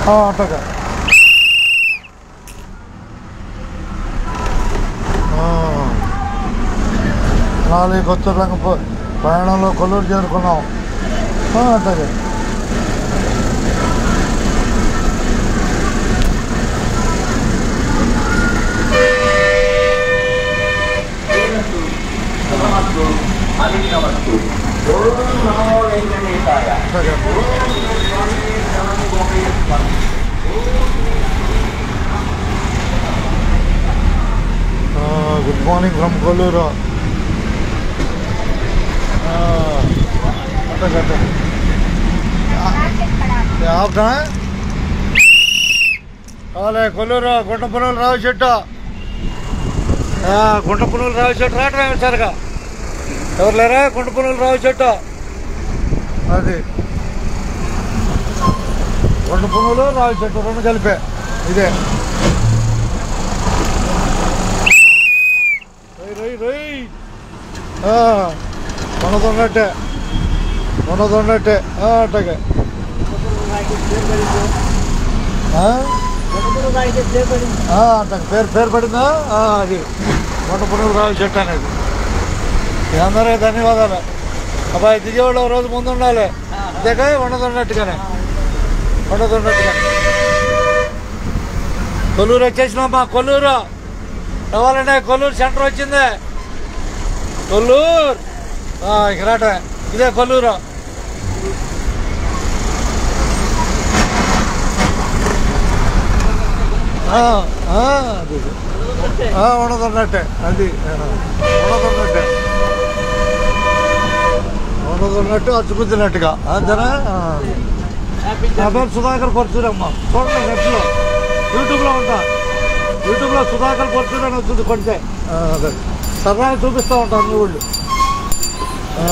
అట్టగా నాలుగు కొత్త రంగ ప- ప్రయాణంలో కొల్లూరు చేరుకున్నాం ఆ, అట్టగే అట్టగే గుడ్ మార్నింగ్ ఫ్రమ్ కొల్లూరు అట్టగే అట్టగే ఆపుతా కాలే కొల్లూరు గుంట పునులు రావు చెట్టు ఆ, గుంట పునులు రావు చెట్టు రా డ్రైవర్ సరిగా ఎవరు లేరా గుంట పునులు రావు చెట్టు అది గుంట పునులు రావు చెట్టు రెండు కలిపే ఇదే రొయ్ రొయ్ రొయ్ ఆ, కొనదున్నట్టే కొనదున్నట్టే ఆ, అట్టగే ఆ? ఆ, అంత పేరు పేరు పడిందా ఆ, అది వంట పునుగు రావు చెట్టు అనేది మీ అందరికీ ధన్యవాదాలు అబ్బాయి దిగేవాళ్ళు ఒక రోజు ముందు ఉండాలి అంతేకా వండదున్నట్టుగానే వండదున్నట్టుగానే కొల్లూరు వచ్చేసినామా కొల్లూరు రావాలండి కొల్లూరు సెంటర్ వచ్చింది కొల్లూరు ఆ, ఇక రాట ఇదే కొల్లూరు ఆ, ఆ, అది ఆ, ఉండదున్నట్టే అది ఉండదున్నట్టే ఉండదున్నట్టు అచ్చుకుద్దినట్టుగా అంతేనా ఆ. నా పేరు సుధాకర్ పరచూరమ్మ చూడండి నెట్లో యూట్యూబ్లో ఉంటా యూట్యూబ్లో సుధాకర్ పరచూరు అని వచ్చింది కొడితే ఆ, అదే సరదాగా చూపిస్తూ ఉంటాను అన్ని ఊళ్ళు ఆ.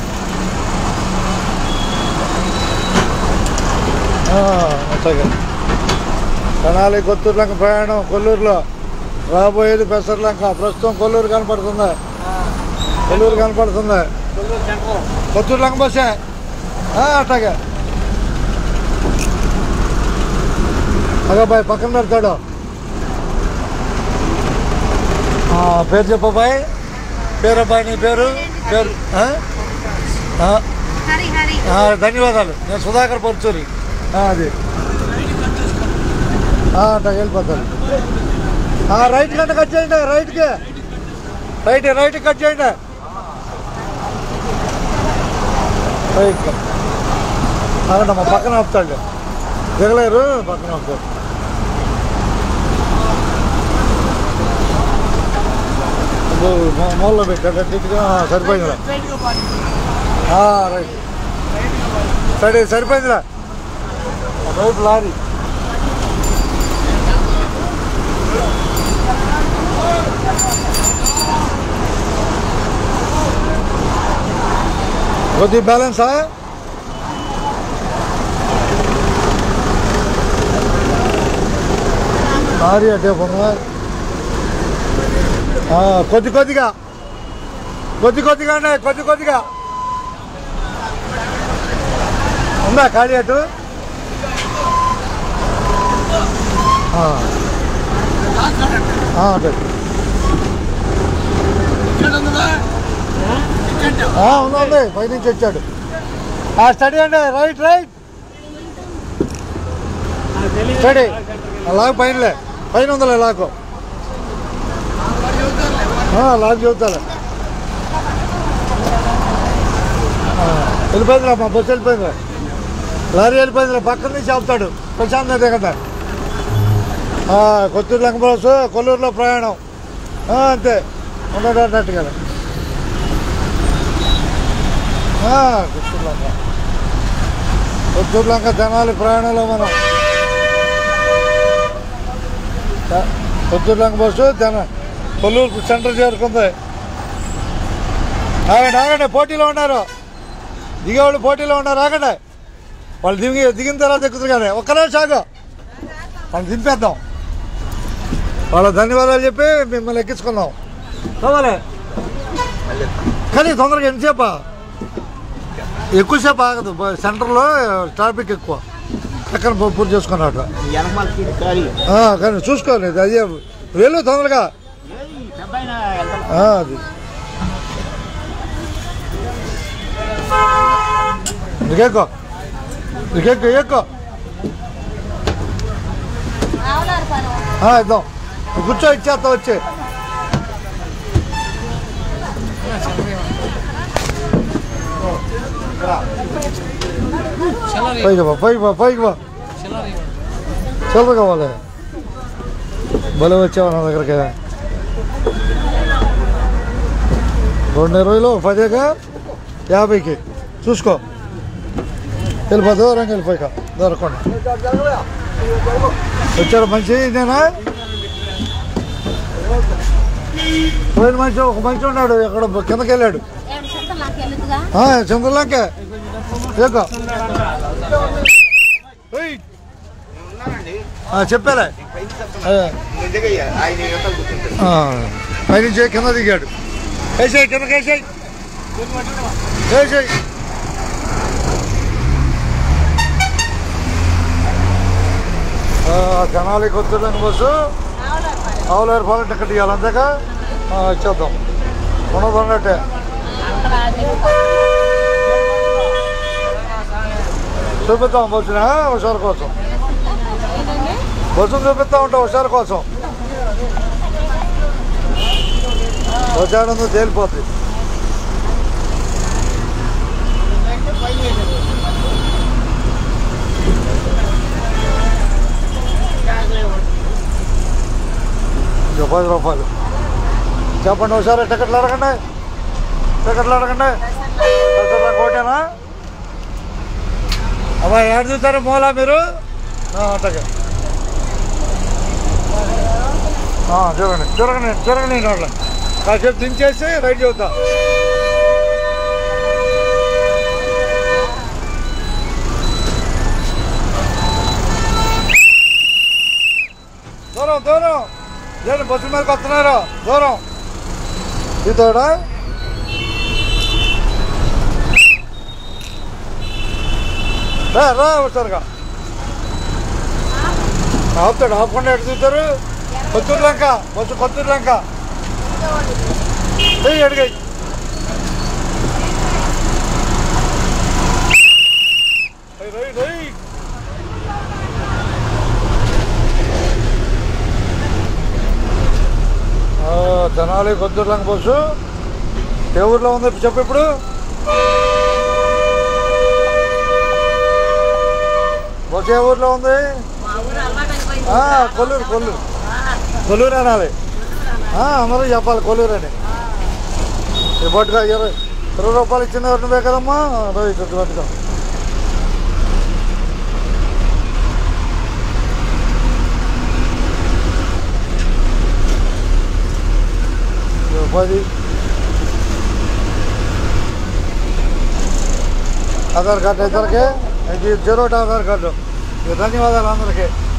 ఆ, అట్లాగే తెనాలి కొత్తూరులంక ప్రయాణం కొల్లూరులో రాబోయేది పెసర్లంక ప్రస్తుతం కొల్లూరు కనపడుతుంది కొల్లూరు కనపడుతుంది కొత్తూరు లంక బస్సే ఆ, అట్లాగే అబ్బాయి పక్కన పెడతాడు ఆ, పేరు చెప్పబాయ్ పేరు అబ్బాయి నీ పేరు పేరు ఆ? ఆ, హరి హరి ఆ, ధన్యవాదాలు నేను సుధాకర్ పరుచూరి ఆ, అది ఆ, అట్లా వెళ్ళిపోతాను ఆ, రైట్ కంటే కట్ చేయండి రైట్కి రైట్ రైట్ కట్ చేయండి రైట్ అవునా మా పక్కన ఆపుతాడు దిగలేరు పక్కన ఆపుతాడు మూలలో పెట్టాడు నీట్గా సరిపోయిందిరా ఆ, రైట్ సరే సరిపోయిందిరా రైట్ లారీ కొద్ది బ్యాలెన్సా లారీ అట్టే పోనా ఆ, కొద్ది కొద్దిగా కొద్ది కొద్దిగా అండి కొద్ది కొద్దిగా ఉందా ఖాళీ అటు ఆ. ఆ, అటే. ఆ, ఉందండి పైనుంచి వచ్చాడు ఆ స్టడీ అండి రైట్ రైట్ స్టడీ లాగ్ పైనలే పైన ఉందిలే లాకు ఆ, లాగ్ చెబుతాలే ఆ, వెళ్ళిపోయిందిరా మా బస్సు వెళ్ళిపోయిందిరా లారీ వెళ్ళిపోయిందిరా పక్కన నుంచి ఆపుతాడు ప్రశాంత్ అదే కదా ఆ, కొత్తూరు లంక బస్సు కొల్లూరులో ప్రయాణం ఆ, అంతే ఉండటట్టు కదా ఆ, కొత్తూరు లంక కొత్తూరు లంక జనాలు ప్రయాణంలో మనం త- కొత్తూరు లంక బస్సు జన కొల్లూరు సెంటర్ చేరుకుంది ఆగండి ఆగండి పోటీలో ఉన్నారు దిగేవాళ్ళు పోటీలో ఉన్నారు ఆగండి వాళ్ళు దిగి దిగిన తర్వాత ఎక్కుతారు కానీ ఒక్కరే సాగు వాళ్ళు దింపేద్దాం వాళ్ళ ధన్యవాదాలు చెప్పి మిమ్మల్ని ఎక్కించుకుందాం కావాలి కానీ తొందరగా ఎంతసేపా ఎక్కువసేపు ఆగదు బ- సెంటర్లో ట్రాఫిక్ ఎక్కువ పక్కన పూ- పూర్తి చేసుకున్నట్టు వెనకమాల సీట్ ఖాళీ కానీ చూసుకోవాలి అది వెళ్ళు తొందరగా ఏది పెద్దాయన వెళ్తాం ఆ, అది నీకెక్కో నీకెక్కో ఎక్కువ ఇద్దాం నువ్వు కూర్చో ఇచ్చేస్తా వచ్చి పైకి బా పైకి బా పైకి బా చిల్లర కావాలి భలే వచ్చావా నా దగ్గరికి రెండు ఇరవైలో పదేగా యాభైకి చూసుకో వెళ్ళిపో దూరం వెళ్ళిపోయిక దూరకుండా వచ్చాడు మంచి నేనా పోయిన మనిషి ఒక మనిషి ఉన్నాడు ఎక్కడ కిందకి వెళ్ళాడు ఆ, చంద్రలంకే ఏకో ఏయ్. ఆ, చెప్పారా ఆ. ఆయన యువతలు కూర్చుంటారు ఆ, పైనుంచి కింద దిగాడు వేసాయి కిందకి వేసాయి వేసాయి జనాలి కొత్తలేని బస్సు ఆవులేరు పాలు టికెట్ ఇవ్వాలి అంతేగా ఆ, ఇచ్చేద్దాం ఉన్నది ఉన్నట్టే చూపిద్దాం బస్సునా హుషారు కోసం బస్సును చూపిస్తా ఉంటాం హుషారు కోసం వచ్చాడంతో తేలిపోద్ది ఇంకా పది రూపాయలు చెప్పండి ఒకసారి టికెట్లు అడగండి టికెట్లు అడగండి దసరా కోటేనా అబ్బా ఏడు చూస్తారు మూలా మీరు ఆ, అట్టగే ఆ, చూడండి చూడగండి చూడగండి వాళ్ళ కాసేపు దించేసి రైట్ చెబుతా దూరం దూరం లేదు బస్సు మీదకి వస్తున్నారు దూరం ఇతోడా రా రా వస్తారుగా ఆపుతాడు ఆపకుండా ఎటు చూస్తారు కొత్తూరు లంక బస్సు కొత్తూరు లంక ఏయ్ అడిగాయి తెనాలి కొత్తూరు లంక బస్సు ఏ ఊర్లో ఉంది చెప్పు ఇప్పుడు బస్సు ఏ ఊర్లో ఉంది ఆ, కొల్లూరు కొల్లూరు కొల్లూరు అనాలి ఆ, అందరూ చెప్పాలి కొల్లూరు అని ఇప్పటిగా ఇరవై ఇరవై రూపాయలు ఇచ్చిన నువ్వే కదమ్మా రైట్ పట్టుకో పది ఆధార్ కార్డు ఇద్దరికి ఇది జీరో ఆధార్ కార్డు ధన్యవాదాలు అందరికీ